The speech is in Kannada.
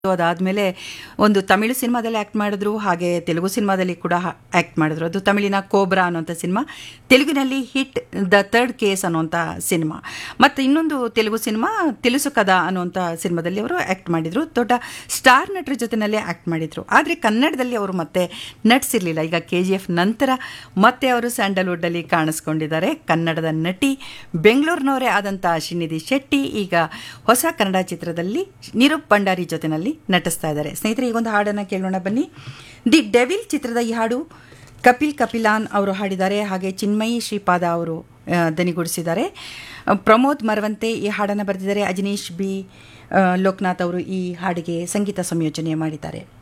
ಅದಾದಮೇಲೆ ಒಂದು ತಮಿಳು ಸಿನಿಮಾದಲ್ಲಿ ಆ್ಯಕ್ಟ್ ಮಾಡಿದ್ರು ಹಾಗೆ ತೆಲುಗು ಸಿನಿಮಾದಲ್ಲಿ ಕೂಡ ಆ್ಯಕ್ಟ್ ಮಾಡಿದ್ರು ಅದು ತಮಿಳಿನ ಕೋಬ್ರಾ ಅನ್ನೋಂಥ ಸಿನಿಮಾ ತೆಲುಗಿನಲ್ಲಿ ಹಿಟ್ ದ ಥರ್ಡ್ ಕೇಸ್ ಅನ್ನೋಂಥ ಸಿನಿಮಾ ಮತ್ತು ಇನ್ನೊಂದು ತೆಲುಗು ಸಿನಿಮಾ ತಿಳಿಸು ಕದ ಅನ್ನೋಂಥ ಸಿನಿಮಾದಲ್ಲಿ ಅವರು ಆ್ಯಕ್ಟ್ ಮಾಡಿದರು ದೊಡ್ಡ ಸ್ಟಾರ್ ನಟರ ಜೊತೆನಲ್ಲೇ ಆ್ಯಕ್ಟ್ ಮಾಡಿದರು ಆದರೆ ಕನ್ನಡದಲ್ಲಿ ಅವರು ಮತ್ತೆ ನಟಿಸಿರಲಿಲ್ಲ ಈಗ ಕೆ ಜಿ ಎಫ್ ನಂತರ ಮತ್ತೆ ಅವರು ಸ್ಯಾಂಡಲ್ವುಡ್ಡಲ್ಲಿ ಕಾಣಿಸ್ಕೊಂಡಿದ್ದಾರೆ ಕನ್ನಡದ ನಟಿ ಬೆಂಗಳೂರಿನವರೇ ಆದಂಥ ಶ್ರೀನಿಧಿ ಶೆಟ್ಟಿ ಈಗ ಹೊಸ ಕನ್ನಡ ಚಿತ್ರದಲ್ಲಿ ನಿರೂಪ್ ಭಂಡಾರಿ ಜೊತೆನಲ್ಲಿ ನಟಿಸ್ತಾ ಇದ್ದಾರೆ ಸ್ನೇಹಿತರೆ ಈಗೊಂದು ಹಾಡನ್ನು ಕೇಳೋಣ ಬನ್ನಿ ದಿ ಡೆವಿಲ್ ಚಿತ್ರದ ಈ ಹಾಡು ಕಪಿಲ್ ಕಪಿಲಾನ್ ಅವರು ಹಾಡಿದ್ದಾರೆ ಹಾಗೆ ಚಿನ್ಮಯಿ ಶ್ರೀಪಾದ ಅವರು ಆ, ದನಿಗೂಡಿಸಿದ್ದಾರೆ ಆ, ಪ್ರಮೋದ್ ಮರವಂತೆ ಈ ಹಾಡನ್ನು ಬರೆದಿದ್ದಾರೆ ಅಜನೀಶ್ ಬಿ ಆ, ಲೋಕನಾಥ್ ಅವರು ಈ ಹಾಡಿಗೆ ಸಂಗೀತ ಸಂಯೋಜನೆ ಮಾಡಿದ್ದಾರೆ